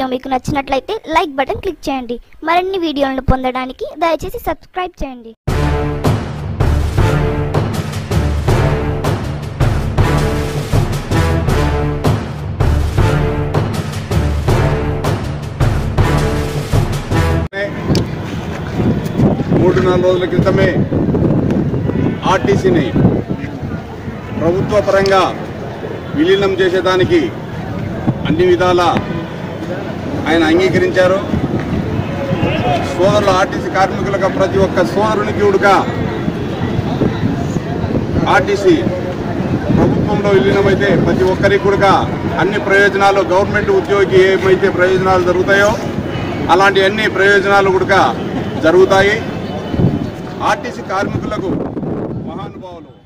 video మీకు నచ్చినట్లయితే like button click చేయండి మరిన్ని వీడియోలను పొందడానికి దయచేసి సబ్స్క్రైబ్ చేయండి మూడు నాలుగు రోజుల క్రితమే ఆర్టీసీని ప్రభుత్వ పరంగా విలీనం చేసేదానికి అన్ని విధాల ఆయన అంగీకరించారు సోదరులు ఆర్టీసీ కార్మికులకు ప్రతి ఒక్క సోదరునికి ఉడుగా ఆర్టీసీ ప్రభుత్వంలో విలీనమైతే ప్రతి ఒక్కరికి కూడా అన్ని ప్రయోజనాలు గవర్నమెంట్ ఉద్యోగి ఏమైతే ప్రయోజనాలు జరుగుతాయో అలాంటి అన్ని ప్రయోజనాలు కూడా జరుగుతాయి ఆర్టీసీ కార్మికులకు మహానుభావులు